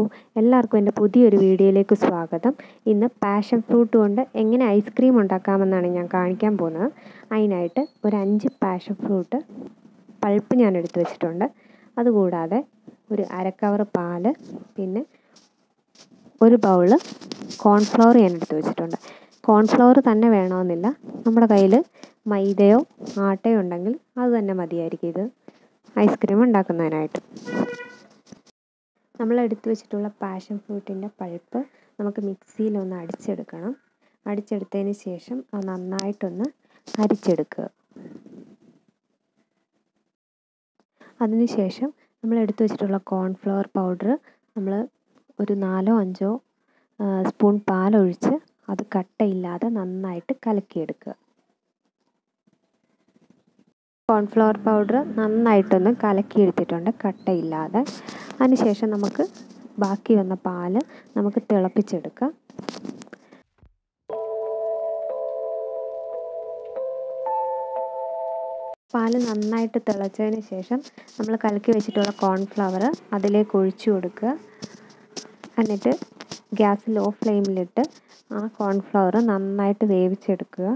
എല്ലാവർക്കും എൻ്റെ പുതിയൊരു വീഡിയോയിലേക്ക് സ്വാഗതം ഇന്ന് പാഷൻ ഫ്രൂട്ട് കൊണ്ട് എങ്ങനെ ഐസ്ക്രീം ഉണ്ടാക്കാമെന്നാണ് ഞാൻ കാണിക്കാൻ പോകുന്നത് അതിനായിട്ട് ഒരു അഞ്ച് പാഷൻ ഫ്രൂട്ട് പൾപ്പ് ഞാൻ എടുത്തു വെച്ചിട്ടുണ്ട് അതുകൂടാതെ ഒരു അരക്കവർ പാല് പിന്നെ ഒരു ബൗള് കോൺഫ്ലവർ ഞാൻ എടുത്തു വെച്ചിട്ടുണ്ട് കോൺഫ്ലവർ തന്നെ വേണമെന്നില്ല നമ്മുടെ കയ്യിൽ മൈദയോ ആട്ടയോ ഉണ്ടെങ്കിൽ അത് തന്നെ മതിയായിരിക്കും ഇത് ഐസ്ക്രീം ഉണ്ടാക്കുന്നതിനായിട്ട് നമ്മൾ എടുത്തു വെച്ചിട്ടുള്ള പാഷൻ ഫ്രൂട്ടിൻ്റെ പൾപ്പ് നമുക്ക് മിക്സിയിലൊന്ന് അടിച്ചെടുക്കണം അടിച്ചെടുത്തതിന് ശേഷം അത് നന്നായിട്ടൊന്ന് അരിച്ചെടുക്കുക അതിനുശേഷം നമ്മൾ എടുത്തു വെച്ചിട്ടുള്ള കോൺഫ്ലവർ പൗഡർ നമ്മൾ ഒരു നാലോ അഞ്ചോ സ്പൂൺ പാലൊഴിച്ച് അത് കട്ടയില്ലാതെ നന്നായിട്ട് കലക്കിയെടുക്കുക കോൺഫ്ലവർ പൗഡർ നന്നായിട്ടൊന്ന് കലക്കിയെടുത്തിട്ടുണ്ട് കട്ടയില്ലാതെ അതിനുശേഷം നമുക്ക് ബാക്കി വന്ന പാല് നമുക്ക് തിളപ്പിച്ചെടുക്കാം പാല് നന്നായിട്ട് തിളച്ചതിന് ശേഷം നമ്മൾ കലക്കി വെച്ചിട്ടുള്ള കോൺഫ്ലവർ അതിലേക്ക് ഒഴിച്ചു കൊടുക്കുക എന്നിട്ട് ഗ്യാസ് ലോ ഫ്ലെയിമിലിട്ട് ആ കോൺഫ്ലവർ നന്നായിട്ട് വേവിച്ചെടുക്കുക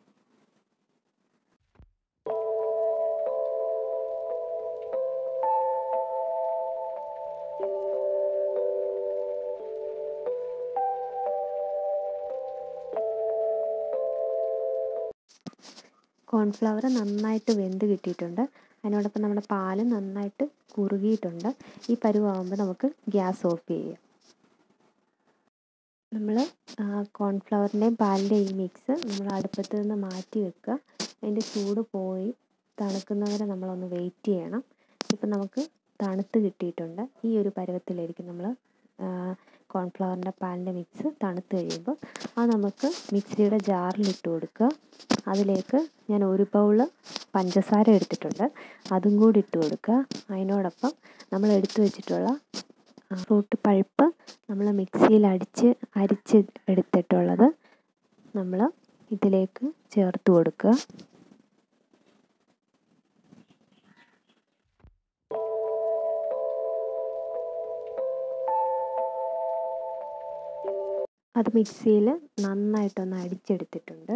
കോൺഫ്ലവർ നന്നായിട്ട് വെന്ത് കിട്ടിയിട്ടുണ്ട് അതിനോടൊപ്പം നമ്മുടെ പാല് നന്നായിട്ട് കുറുകിയിട്ടുണ്ട് ഈ പരുവാകുമ്പോൾ നമുക്ക് ഗ്യാസ് ഓഫ് ചെയ്യാം നമ്മൾ കോൺഫ്ലവറിൻ്റെയും പാലിൻ്റെയും ഈ മിക്സ് നമ്മൾ അടുപ്പത്ത് നിന്ന് മാറ്റി വെക്കുക അതിൻ്റെ ചൂട് പോയി തണുക്കുന്നവരെ നമ്മളൊന്ന് വെയിറ്റ് ചെയ്യണം ഇപ്പം നമുക്ക് തണുത്ത് കിട്ടിയിട്ടുണ്ട് ഈ ഒരു പരുവത്തിലായിരിക്കും നമ്മൾ കോൺഫ്ലവറിൻ്റെ പാലിൻ്റെ മിക്സ് തണുത്ത് കഴിയുമ്പോൾ അത് നമുക്ക് മിക്സിയുടെ ജാറിലിട്ട് കൊടുക്കുക അതിലേക്ക് ഞാൻ ഒരു ബൗള് പഞ്ചസാര എടുത്തിട്ടുണ്ട് അതും കൂടി ഇട്ട് കൊടുക്കുക അതിനോടൊപ്പം നമ്മൾ എടുത്തു വെച്ചിട്ടുള്ള ഫ്രൂട്ട് പൾപ്പ് നമ്മൾ മിക്സിയിൽ അടിച്ച് അരിച്ച് എടുത്തിട്ടുള്ളത് നമ്മൾ ഇതിലേക്ക് ചേർത്ത് കൊടുക്കുക അത് മിക്സിയിൽ നന്നായിട്ടൊന്ന് അടിച്ചെടുത്തിട്ടുണ്ട്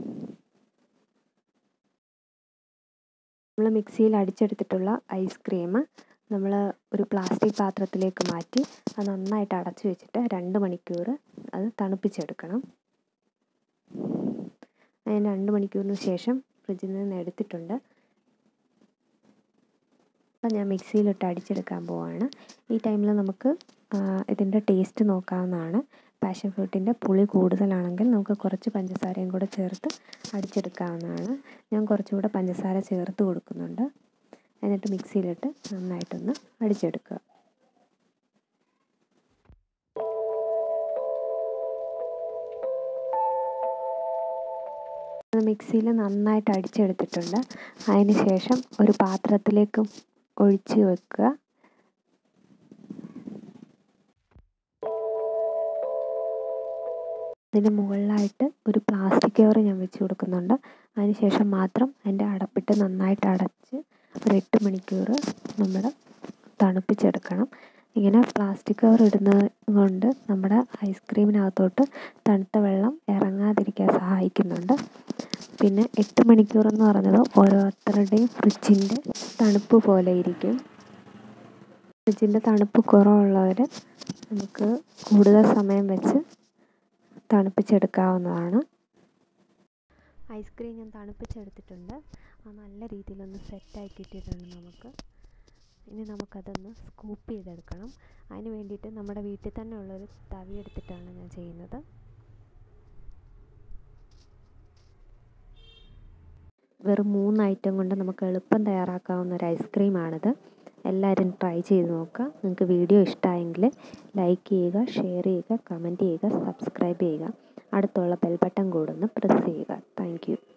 നമ്മൾ മിക്സിയിൽ അടിച്ചെടുത്തിട്ടുള്ള ഐസ്ക്രീം നമ്മൾ ഒരു പ്ലാസ്റ്റിക് പാത്രത്തിലേക്ക് മാറ്റി അത് നന്നായിട്ട് അടച്ചു വെച്ചിട്ട് രണ്ട് മണിക്കൂർ അത് തണുപ്പിച്ചെടുക്കണം അതിന് രണ്ട് മണിക്കൂറിന് ശേഷം ഫ്രിഡ്ജിൽ നിന്ന് എടുത്തിട്ടുണ്ട് അപ്പം ഞാൻ മിക്സിയിലിട്ട് അടിച്ചെടുക്കാൻ പോവാണ് ഈ ടൈമിൽ നമുക്ക് ഇതിൻ്റെ ടേസ്റ്റ് നോക്കാവുന്നതാണ് പാഷൻ ഫ്രൂട്ടിൻ്റെ പുളി കൂടുതലാണെങ്കിൽ നമുക്ക് കുറച്ച് പഞ്ചസാരയും കൂടെ ചേർത്ത് അടിച്ചെടുക്കാവുന്നതാണ് ഞാൻ കുറച്ചുകൂടെ പഞ്ചസാര ചേർത്ത് കൊടുക്കുന്നുണ്ട് എന്നിട്ട് മിക്സിയിലിട്ട് നന്നായിട്ടൊന്ന് അടിച്ചെടുക്കുക മിക്സിയിൽ നന്നായിട്ട് അടിച്ചെടുത്തിട്ടുണ്ട് അതിന് ശേഷം ഒരു പാത്രത്തിലേക്ക് ഒഴിച്ച് വെക്കുക അതിന് മുകളിലായിട്ട് ഒരു പ്ലാസ്റ്റിക് കവർ ഞാൻ വെച്ച് കൊടുക്കുന്നുണ്ട് അതിനുശേഷം മാത്രം അതിൻ്റെ അടപ്പിട്ട് നന്നായിട്ട് അടച്ച് ഒരു എട്ട് മണിക്കൂർ നമ്മൾ തണുപ്പിച്ചെടുക്കണം ഇങ്ങനെ പ്ലാസ്റ്റിക് കവർ ഇടുന്നത് കൊണ്ട് നമ്മുടെ ഐസ്ക്രീമിനകത്തോട്ട് തണുത്ത വെള്ളം ഇറങ്ങാതിരിക്കാൻ സഹായിക്കുന്നുണ്ട് പിന്നെ എട്ട് മണിക്കൂർ എന്ന് പറഞ്ഞത് ഓരോരുത്തരുടെയും ഫ്രിഡ്ജിൻ്റെ തണുപ്പ് പോലെ ഇരിക്കും ഫ്രിഡ്ജിൻ്റെ തണുപ്പ് കുറവുള്ളവർ നമുക്ക് കൂടുതൽ സമയം വെച്ച് തണുപ്പിച്ചെടുക്കാവുന്നതാണ് ഐസ്ക്രീം ഞാൻ തണുപ്പിച്ചെടുത്തിട്ടുണ്ട് അത് നല്ല രീതിയിലൊന്ന് സെറ്റായി കിട്ടിയിട്ടുണ്ട് നമുക്ക് ഇനി നമുക്കതൊന്ന് സ്കൂപ്പ് ചെയ്തെടുക്കണം അതിന് വേണ്ടിയിട്ട് നമ്മുടെ വീട്ടിൽ തന്നെ ഉള്ളൊരു തവി എടുത്തിട്ടാണ് ഞാൻ ചെയ്യുന്നത് വെറും മൂന്ന് ഐറ്റം കൊണ്ട് നമുക്ക് എളുപ്പം തയ്യാറാക്കാവുന്ന ഒരു ഐസ്ക്രീമാണിത് എല്ലാവരും ട്രൈ ചെയ്ത് നോക്കുക നിങ്ങൾക്ക് വീഡിയോ ഇഷ്ടമായെങ്കിൽ ലൈക്ക് ചെയ്യുക ഷെയർ ചെയ്യുക കമൻറ്റ് ചെയ്യുക സബ്സ്ക്രൈബ് ചെയ്യുക അടുത്തുള്ള ബെൽ ബട്ടൺ കൂടെ ഒന്ന് പ്രസ് ചെയ്യുക താങ്ക്